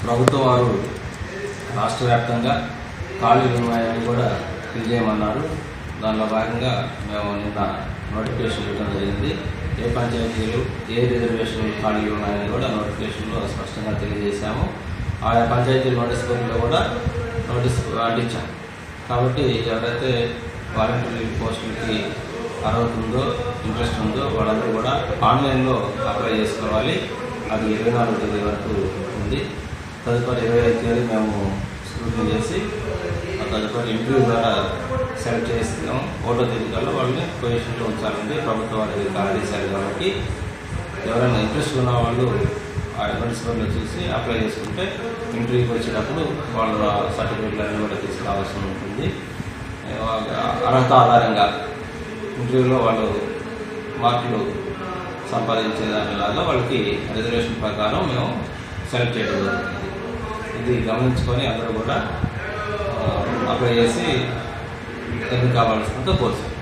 ప్రభుత్వం వారు రాష్ట్ర వ్యాప్తంగా ఖాళీలు ఉన్నాయని కూడా తెలియజేయమన్నారు దానిలో భాగంగా మేము నిన్న నోటిఫికేషన్ ఇవ్వడం జరిగింది ఏ పంచాయతీలు ఏ రిజర్వేషన్లు ఖాళీలు ఉన్నాయని కూడా నోటిఫికేషన్లో స్పష్టంగా తెలియజేశాము ఆయా పంచాయతీ నోటీస్ బోర్డులో కూడా నోటీస్ అంటించాం కాబట్టి ఎవరైతే వాలంటీర్ పోస్టులకి అర్హత ఉందో ఇంట్రెస్ట్ ఉందో వాళ్ళందరూ కూడా ఆన్లైన్లో అప్లై చేసుకోవాలి అది ఇరవై నాలుగు తేదీ వరకు ఉంది తదుపరి ఇరవై ఐదు తేదీ మేము స్క్రూటినీ చేసి ఆ తదుపరి ఇంటర్వ్యూ ద్వారా సెలెక్ట్ చేస్తున్నాం ఒకటో తేదీ కల్లా వాళ్ళని పొజిషన్లో ఉంచాలంటే ప్రభుత్వం వారికి ఆదేశాలు కాబట్టి ఎవరైనా ఇంట్రెస్ట్ ఉన్న వాళ్ళు ఆ ప్రిన్సిపల్ని చూసి అప్లై చేసుకుంటే ఇంటర్వ్యూకి వచ్చేటప్పుడు వాళ్ళ సర్టిఫికెట్లు అన్నీ కూడా తీసుకురావాల్సి ఉంటుంది అర్హత ఆధారంగా ఇంటర్వ్యూలో వాళ్ళు మార్కులు సంపాదించే దానిలాగా వాళ్ళకి రిజర్వేషన్ ప్రకారం మేము సెలెక్ట్ చేయడం జరుగుతుంది ఇది గమనించుకొని అందరూ కూడా అప్లై చేసి ఎన్నిక కావాల్సిందో కోరుతున్నాం